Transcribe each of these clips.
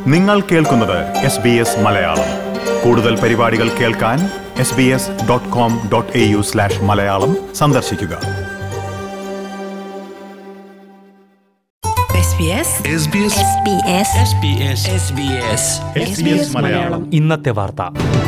നിങ്ങൾ കേൾക്കുന്നത് S B S Malayalam കൂടുതൽ പരിപാടികൾ കേൾക്കാൻ S B S dot com dot A U slash Malayalam സന്ദർശിക്കുക SBS SBS SBS SBS SBS SBS Malayalam ഇന്നത്തെ വാർത്ത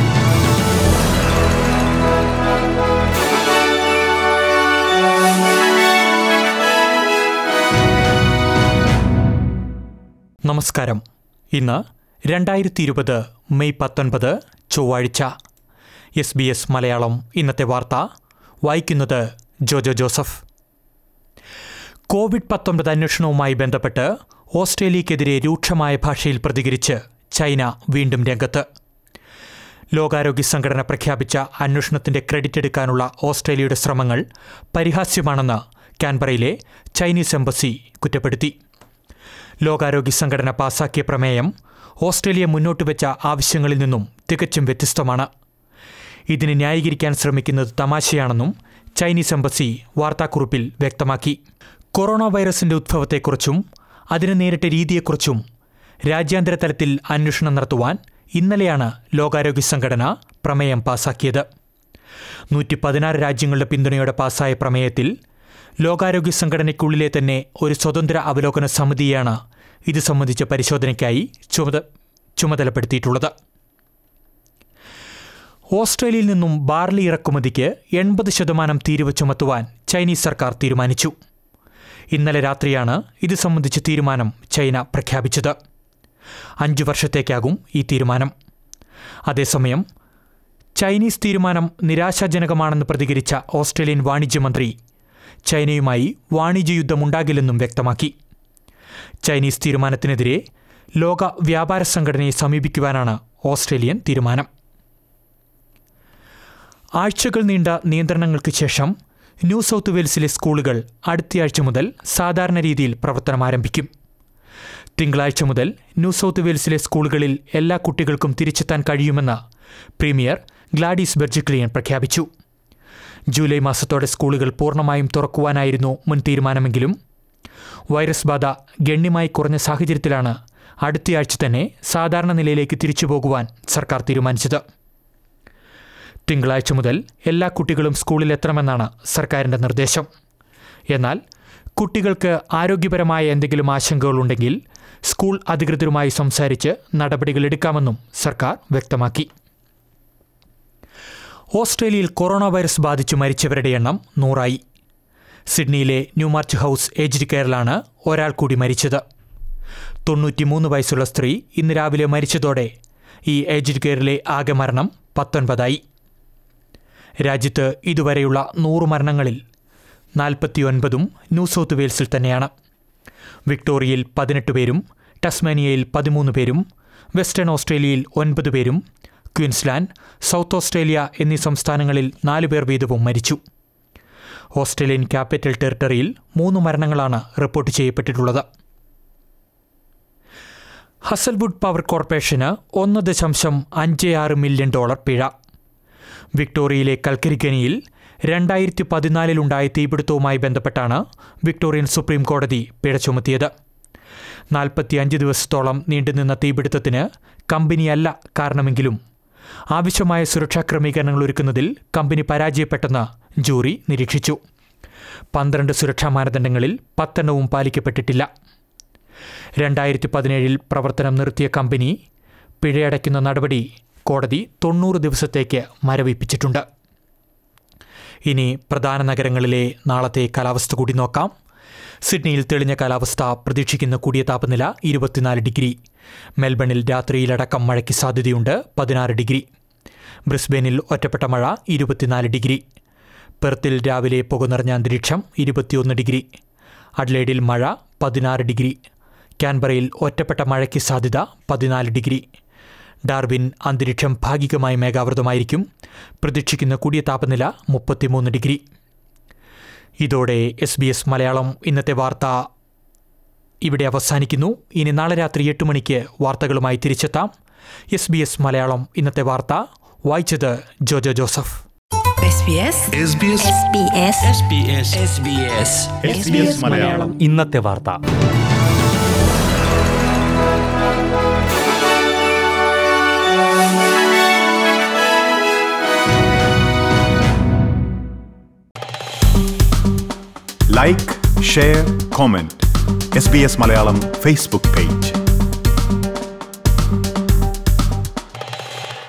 നമസ്കാരം ഇന്ന് രണ്ടായിരത്തി ഇരുപത് മെയ് പത്തൊൻപത് ചൊവ്വാഴ്ച എസ് ബി എസ് മലയാളം ഇന്നത്തെ വാർത്ത വായിക്കുന്നത് ജോജോ ജോസഫ് കോവിഡ് പത്തൊൻപത് അന്വേഷണവുമായി ബന്ധപ്പെട്ട് ഓസ്ട്രേലിയക്കെതിരെ രൂക്ഷമായ ഭാഷയിൽ പ്രതികരിച്ച് ചൈന വീണ്ടും രംഗത്ത് ലോകാരോഗ്യ സംഘടന പ്രഖ്യാപിച്ച അന്വേഷണത്തിന്റെ ക്രെഡിറ്റ് എടുക്കാനുള്ള ഓസ്ട്രേലിയയുടെ ശ്രമങ്ങൾ പരിഹാസ്യമാണെന്ന് കാൻബറയിലെ ചൈനീസ് എംബസി കുറ്റപ്പെടുത്തി ലോകാരോഗ്യ സംഘടന പാസാക്കിയ പ്രമേയം ഓസ്ട്രേലിയ മുന്നോട്ട് വെച്ച ആവശ്യങ്ങളിൽ നിന്നും തികച്ചും വ്യത്യസ്തമാണ് ഇതിനെ ന്യായീകരിക്കാൻ ശ്രമിക്കുന്നത് തമാശയാണെന്നും ചൈനീസ് എംബസി വാർത്താക്കുറിപ്പിൽ വ്യക്തമാക്കി കൊറോണ വൈറസിന്റെ ഉദ്ഭവത്തെക്കുറിച്ചും അതിന് നേരിട്ട രീതിയെക്കുറിച്ചും രാജ്യാന്തര തലത്തിൽ അന്വേഷണം നടത്തുവാൻ ഇന്നലെയാണ് ലോകാരോഗ്യ സംഘടന പ്രമേയം പാസാക്കിയത് നൂറ്റി പതിനാറ് രാജ്യങ്ങളുടെ പിന്തുണയോടെ പാസായ പ്രമേയത്തിൽ ലോകാരോഗ്യ സംഘടനയ്ക്കുള്ളിലെ തന്നെ ഒരു സ്വതന്ത്ര അവലോകന സമിതിയാണ് ഇത് സംബന്ധിച്ച പരിശോധനയ്ക്കായി ചുമത ചുമതലപ്പെടുത്തിയിട്ടുള്ളത് ഓസ്ട്രേലിയയിൽ നിന്നും ബാർലി ഇറക്കുമതിക്ക് എൺപത് ശതമാനം തീരുവ ചുമത്തുവാൻ ചൈനീസ് സർക്കാർ തീരുമാനിച്ചു ഇന്നലെ രാത്രിയാണ് ഇത് സംബന്ധിച്ച തീരുമാനം ചൈന പ്രഖ്യാപിച്ചത് അഞ്ചു വർഷത്തേക്കാകും ഈ തീരുമാനം അതേസമയം ചൈനീസ് തീരുമാനം നിരാശാജനകമാണെന്ന് പ്രതികരിച്ച ഓസ്ട്രേലിയൻ വാണിജ്യമന്ത്രി ചൈനയുമായി വാണിജ്യയുദ്ധമുണ്ടാകില്ലെന്നും വ്യക്തമാക്കി ചൈനീസ് തീരുമാനത്തിനെതിരെ ലോക വ്യാപാര സംഘടനയെ സമീപിക്കുവാനാണ് ഓസ്ട്രേലിയൻ തീരുമാനം ആഴ്ചകൾ നീണ്ട നിയന്ത്രണങ്ങൾക്ക് ശേഷം ന്യൂ സൗത്ത് വെയിൽസിലെ സ്കൂളുകൾ അടുത്തയാഴ്ച മുതൽ സാധാരണ രീതിയിൽ പ്രവർത്തനം ആരംഭിക്കും തിങ്കളാഴ്ച മുതൽ ന്യൂ സൗത്ത് വെയിൽസിലെ സ്കൂളുകളിൽ എല്ലാ കുട്ടികൾക്കും തിരിച്ചെത്താൻ കഴിയുമെന്ന് പ്രീമിയർ ഗ്ലാഡീസ് ബെർജിക്ലിയൻ പ്രഖ്യാപിച്ചു ജൂലൈ മാസത്തോടെ സ്കൂളുകൾ പൂർണ്ണമായും തുറക്കുവാനായിരുന്നു മുൻ തീരുമാനമെങ്കിലും വൈറസ് ബാധ ഗണ്യമായി കുറഞ്ഞ സാഹചര്യത്തിലാണ് അടുത്തയാഴ്ച തന്നെ സാധാരണ നിലയിലേക്ക് തിരിച്ചു പോകുവാൻ സർക്കാർ തീരുമാനിച്ചത് തിങ്കളാഴ്ച മുതൽ എല്ലാ കുട്ടികളും സ്കൂളിലെത്തണമെന്നാണ് സർക്കാരിൻ്റെ നിർദ്ദേശം എന്നാൽ കുട്ടികൾക്ക് ആരോഗ്യപരമായ എന്തെങ്കിലും ആശങ്കകളുണ്ടെങ്കിൽ സ്കൂൾ അധികൃതരുമായി സംസാരിച്ച് നടപടികൾ എടുക്കാമെന്നും സർക്കാർ വ്യക്തമാക്കി ഓസ്ട്രേലിയയിൽ കൊറോണ വൈറസ് ബാധിച്ചു മരിച്ചവരുടെ എണ്ണം നൂറായി സിഡ്നിയിലെ ന്യൂമാർച്ച് ഹൗസ് ഏജ്ഡ് കെയറിലാണ് ഒരാൾ കൂടി മരിച്ചത് തൊണ്ണൂറ്റിമൂന്ന് വയസ്സുള്ള സ്ത്രീ ഇന്ന് രാവിലെ മരിച്ചതോടെ ഈ ഏജ്ഡ് കെയറിലെ ആകെ മരണം പത്തൊൻപതായി രാജ്യത്ത് ഇതുവരെയുള്ള നൂറ് മരണങ്ങളിൽ നാൽപ്പത്തിയൊൻപതും ന്യൂ സൗത്ത് വെയിൽസിൽ തന്നെയാണ് വിക്ടോറിയയിൽ പതിനെട്ട് പേരും ടസ്മാനിയയിൽ പതിമൂന്ന് പേരും വെസ്റ്റേൺ ഓസ്ട്രേലിയയിൽ ഒൻപത് പേരും ക്വീൻസ്ലാൻഡ് സൗത്ത് ഓസ്ട്രേലിയ എന്നീ സംസ്ഥാനങ്ങളിൽ നാല് പേർ വീതവും മരിച്ചു ഓസ്ട്രേലിയൻ ക്യാപിറ്റൽ ടെറിട്ടറിയിൽ മൂന്ന് മരണങ്ങളാണ് റിപ്പോർട്ട് ചെയ്യപ്പെട്ടിട്ടുള്ളത് ഹസൽവുഡ് പവർ കോർപ്പറേഷന് ഒന്ന് ദശാംശം അഞ്ച് ആറ് മില്യൺ ഡോളർ പിഴ വിക്ടോറിയയിലെ കൽക്കരിക്കനിയിൽ രണ്ടായിരത്തി പതിനാലിലുണ്ടായ തീപിടുത്തവുമായി ബന്ധപ്പെട്ടാണ് വിക്ടോറിയൻ സുപ്രീം കോടതി പിഴ ചുമത്തിയത് നാൽപ്പത്തിയഞ്ച് ദിവസത്തോളം നീണ്ടുനിന്ന തീപിടുത്തത്തിന് കമ്പനിയല്ല കാരണമെങ്കിലും ആവശ്യമായ സുരക്ഷാ ക്രമീകരണങ്ങൾ ഒരുക്കുന്നതിൽ കമ്പനി പരാജയപ്പെട്ടെന്ന് ജൂറി നിരീക്ഷിച്ചു പന്ത്രണ്ട് സുരക്ഷാ മാനദണ്ഡങ്ങളിൽ പത്തെണ്ണവും പാലിക്കപ്പെട്ടിട്ടില്ല രണ്ടായിരത്തി പതിനേഴിൽ പ്രവർത്തനം നിർത്തിയ കമ്പനി പിഴയടയ്ക്കുന്ന നടപടി കോടതി തൊണ്ണൂറ് ദിവസത്തേക്ക് മരവിപ്പിച്ചിട്ടുണ്ട് ഇനി പ്രധാന നഗരങ്ങളിലെ നാളത്തെ കാലാവസ്ഥ കൂടി നോക്കാം സിഡ്നിയിൽ തെളിഞ്ഞ കാലാവസ്ഥ പ്രതീക്ഷിക്കുന്ന കൂടിയ താപനില ഇരുപത്തിനാല് ഡിഗ്രി മെൽബണിൽ രാത്രിയിലടക്കം മഴയ്ക്ക് സാധ്യതയുണ്ട് പതിനാറ് ഡിഗ്രി ബ്രിസ്ബെയിനിൽ ഒറ്റപ്പെട്ട മഴ ഇരുപത്തിനാല് ഡിഗ്രി പെർത്തിൽ രാവിലെ പുകനിറഞ്ഞ അന്തരീക്ഷം ഇരുപത്തിയൊന്ന് ഡിഗ്രി അഡ്ലേഡിൽ മഴ പതിനാറ് ഡിഗ്രി കാൻബറയിൽ ഒറ്റപ്പെട്ട മഴയ്ക്ക് സാധ്യത പതിനാല് ഡിഗ്രി ഡാർവിൻ അന്തരീക്ഷം ഭാഗികമായി മേഘാവൃതമായിരിക്കും പ്രതീക്ഷിക്കുന്ന കൂടിയ താപനില മുപ്പത്തിമൂന്ന് ഡിഗ്രി ഇതോടെ എസ് ബി എസ് മലയാളം ഇന്നത്തെ വാർത്ത ഇവിടെ അവസാനിക്കുന്നു ഇനി നാളെ രാത്രി എട്ട് മണിക്ക് വാർത്തകളുമായി തിരിച്ചെത്താം എസ് ബി എസ് മലയാളം ഇന്നത്തെ വാർത്ത വായിച്ചത് Jojo Joseph SBS SBS SBS SBS SBS SBS Malayalam ഇന്നത്തെ വാർത്ത like share comment S B S Malayalam Facebook page